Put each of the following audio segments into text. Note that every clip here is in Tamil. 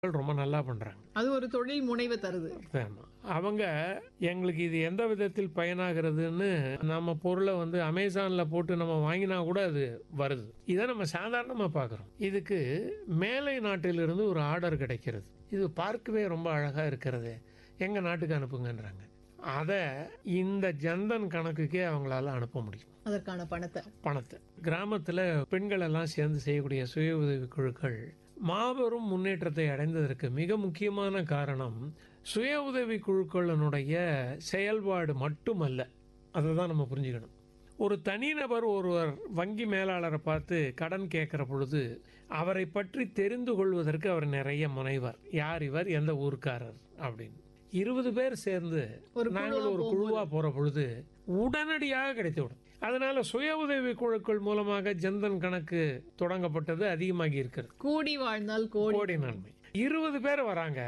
ரொம்ப நல்லா பண்றாங்க அது ஒரு தொழில் முனைவை தருது ஆமா. அவங்க எங்களுக்கு இது எந்த விதத்தில் பயனாகிறதுன்னு நம்ம பொருளை வந்து அமேசான்ல போட்டு நம்ம வாங்கினா கூட அது வருது இதை நம்ம சாதாரணமா பார்க்குறோம் இதுக்கு மேலை நாட்டிலிருந்து ஒரு ஆர்டர் கிடைக்கிறது இது பார்க்கவே ரொம்ப அழகா இருக்கிறது எங்க நாட்டுக்கு அனுப்புங்கன்றாங்க அதை இந்த ஜன்தன் கணக்குக்கே அவங்களால அனுப்ப முடியும் அதற்கான பணத்தை பணத்தை கிராமத்தில் பெண்கள் எல்லாம் சேர்ந்து செய்யக்கூடிய சுய உதவி குழுக்கள் மாபெரும் முன்னேற்றத்தை அடைந்ததற்கு மிக முக்கியமான காரணம் சுய உதவி குழுக்களினுடைய செயல்பாடு மட்டுமல்ல அதை தான் நம்ம புரிஞ்சுக்கணும் ஒரு தனிநபர் ஒருவர் வங்கி மேலாளரை பார்த்து கடன் கேட்குற பொழுது அவரை பற்றி தெரிந்து கொள்வதற்கு அவர் நிறைய முனைவர் யார் இவர் எந்த ஊர்க்காரர் அப்படின்னு இருபது பேர் சேர்ந்து ஒரு நாங்கள் ஒரு குழுவா போற பொழுது உடனடியாக கிடைத்துவிடும் அதனால சுய உதவி குழுக்கள் மூலமாக ஜன்தன் கணக்கு தொடங்கப்பட்டது அதிகமாகி இருக்கிறது கூடி வாழ்ந்தால் கோடி கோடி நன்மை இருபது பேர் வராங்க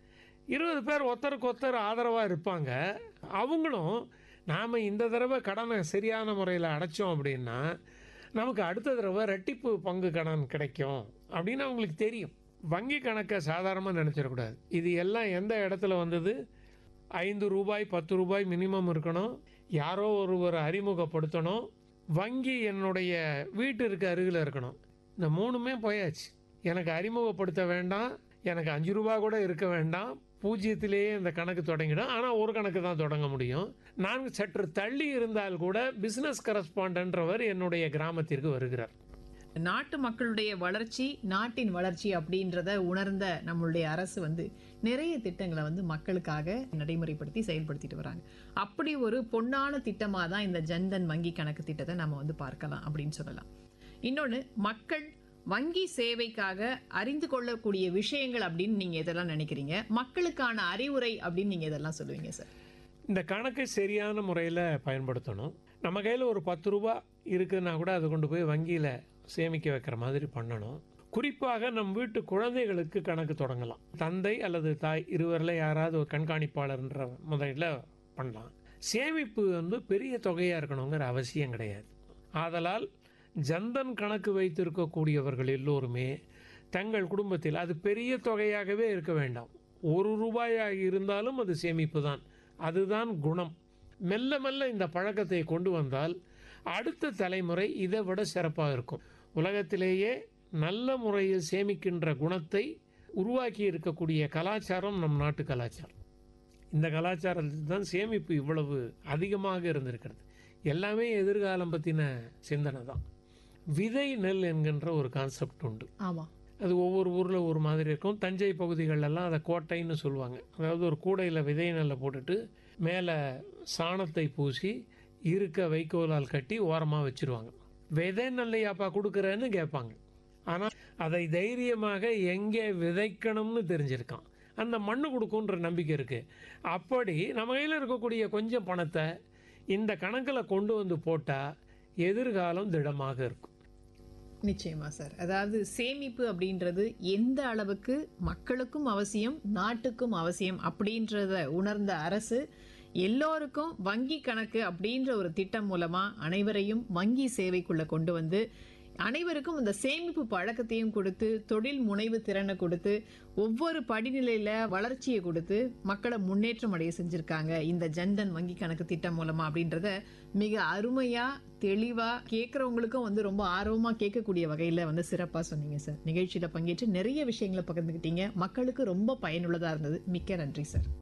இருபது பேர் ஒருத்தருக்கு ஒருத்தர் ஆதரவா இருப்பாங்க அவங்களும் நாம இந்த தடவை கடனை சரியான முறையில் அடைச்சோம் அப்படின்னா நமக்கு அடுத்த தடவை ரெட்டிப்பு பங்கு கடன் கிடைக்கும் அப்படின்னு அவங்களுக்கு தெரியும் வங்கி கணக்கை சாதாரணமாக நினச்சிடக்கூடாது இது எல்லாம் எந்த இடத்துல வந்தது ஐந்து ரூபாய் பத்து ரூபாய் மினிமம் இருக்கணும் யாரோ ஒருவர் அறிமுகப்படுத்தணும் வங்கி என்னுடைய வீட்டிற்கு அருகில் இருக்கணும் இந்த மூணுமே போயாச்சு எனக்கு அறிமுகப்படுத்த வேண்டாம் எனக்கு அஞ்சு ரூபா கூட இருக்க வேண்டாம் பூஜ்ஜியத்திலேயே இந்த கணக்கு தொடங்கிடும் ஆனால் ஒரு கணக்கு தான் தொடங்க முடியும் நான் சற்று தள்ளி இருந்தால் கூட பிசினஸ் கரஸ்பாண்டன்றவர் என்னுடைய கிராமத்திற்கு வருகிறார் நாட்டு மக்களுடைய வளர்ச்சி நாட்டின் வளர்ச்சி அப்படின்றத உணர்ந்த நம்மளுடைய அரசு வந்து நிறைய திட்டங்களை வந்து மக்களுக்காக நடைமுறைப்படுத்தி செயல்படுத்திட்டு வராங்க அப்படி ஒரு பொன்னான திட்டமாக தான் இந்த ஜன்தன் வங்கி கணக்கு திட்டத்தை நம்ம வந்து பார்க்கலாம் அப்படின்னு சொல்லலாம் இன்னொன்று மக்கள் வங்கி சேவைக்காக அறிந்து கொள்ளக்கூடிய விஷயங்கள் அப்படின்னு நீங்க இதெல்லாம் நினைக்கிறீங்க மக்களுக்கான அறிவுரை அப்படின்னு நீங்க இதெல்லாம் சொல்லுவீங்க சார் இந்த கணக்கை சரியான முறையில் பயன்படுத்தணும் நம்ம கையில் ஒரு பத்து ரூபா இருக்குன்னா கூட அதை கொண்டு போய் வங்கியில் சேமிக்க வைக்கிற மாதிரி பண்ணணும் குறிப்பாக நம் வீட்டு குழந்தைகளுக்கு கணக்கு தொடங்கலாம் தந்தை அல்லது தாய் இருவரில் யாராவது ஒரு கண்காணிப்பாளர்ன்ற முதல்ல பண்ணலாம் சேமிப்பு வந்து பெரிய தொகையாக இருக்கணுங்கிற அவசியம் கிடையாது ஆதலால் ஜன்தன் கணக்கு வைத்திருக்கக்கூடியவர்கள் எல்லோருமே தங்கள் குடும்பத்தில் அது பெரிய தொகையாகவே இருக்க வேண்டாம் ஒரு ரூபாயாக இருந்தாலும் அது சேமிப்பு தான் அதுதான் குணம் மெல்ல மெல்ல இந்த பழக்கத்தை கொண்டு வந்தால் அடுத்த தலைமுறை இதை விட சிறப்பாக இருக்கும் உலகத்திலேயே நல்ல முறையில் சேமிக்கின்ற குணத்தை உருவாக்கி இருக்கக்கூடிய கலாச்சாரம் நம் நாட்டு கலாச்சாரம் இந்த கலாச்சாரத்தில் தான் சேமிப்பு இவ்வளவு அதிகமாக இருந்திருக்கிறது எல்லாமே எதிர்காலம் பற்றின சிந்தனை தான் விதை நெல் என்கின்ற ஒரு கான்செப்ட் உண்டு ஆமா அது ஒவ்வொரு ஊரில் ஒரு மாதிரி இருக்கும் தஞ்சை பகுதிகளெல்லாம் அதை கோட்டைன்னு சொல்லுவாங்க அதாவது ஒரு கூடையில் விதை நெல்லை போட்டுட்டு மேலே சாணத்தை பூசி இருக்க வைக்கோலால் கட்டி ஓரமாக வச்சிருவாங்க விதை நெல்லையாப்பா கொடுக்குறேன்னு கேட்பாங்க ஆனால் அதை தைரியமாக எங்கே விதைக்கணும்னு தெரிஞ்சிருக்கான் அந்த மண்ணு கொடுக்குன்ற நம்பிக்கை இருக்குது அப்படி நம்ம கையில் இருக்கக்கூடிய கொஞ்சம் பணத்தை இந்த கணக்கில் கொண்டு வந்து போட்டால் எதிர்காலம் திடமாக இருக்கும் நிச்சயமா சார் அதாவது சேமிப்பு அப்படின்றது எந்த அளவுக்கு மக்களுக்கும் அவசியம் நாட்டுக்கும் அவசியம் அப்படின்றத உணர்ந்த அரசு எல்லோருக்கும் வங்கி கணக்கு அப்படின்ற ஒரு திட்டம் மூலமா அனைவரையும் வங்கி சேவைக்குள்ள கொண்டு வந்து அனைவருக்கும் இந்த சேமிப்பு பழக்கத்தையும் கொடுத்து தொழில் முனைவு திறனை கொடுத்து ஒவ்வொரு படிநிலையில வளர்ச்சியை கொடுத்து மக்களை முன்னேற்றம் அடைய செஞ்சிருக்காங்க இந்த ஜன்தன் வங்கி கணக்கு திட்டம் மூலமா அப்படின்றத மிக அருமையா தெளிவா கேட்கறவங்களுக்கும் வந்து ரொம்ப ஆர்வமா கேட்கக்கூடிய வகையில வந்து சிறப்பா சொன்னீங்க சார் நிகழ்ச்சியில பங்கேற்று நிறைய விஷயங்களை பகிர்ந்துக்கிட்டீங்க மக்களுக்கு ரொம்ப பயனுள்ளதா இருந்தது மிக்க நன்றி சார்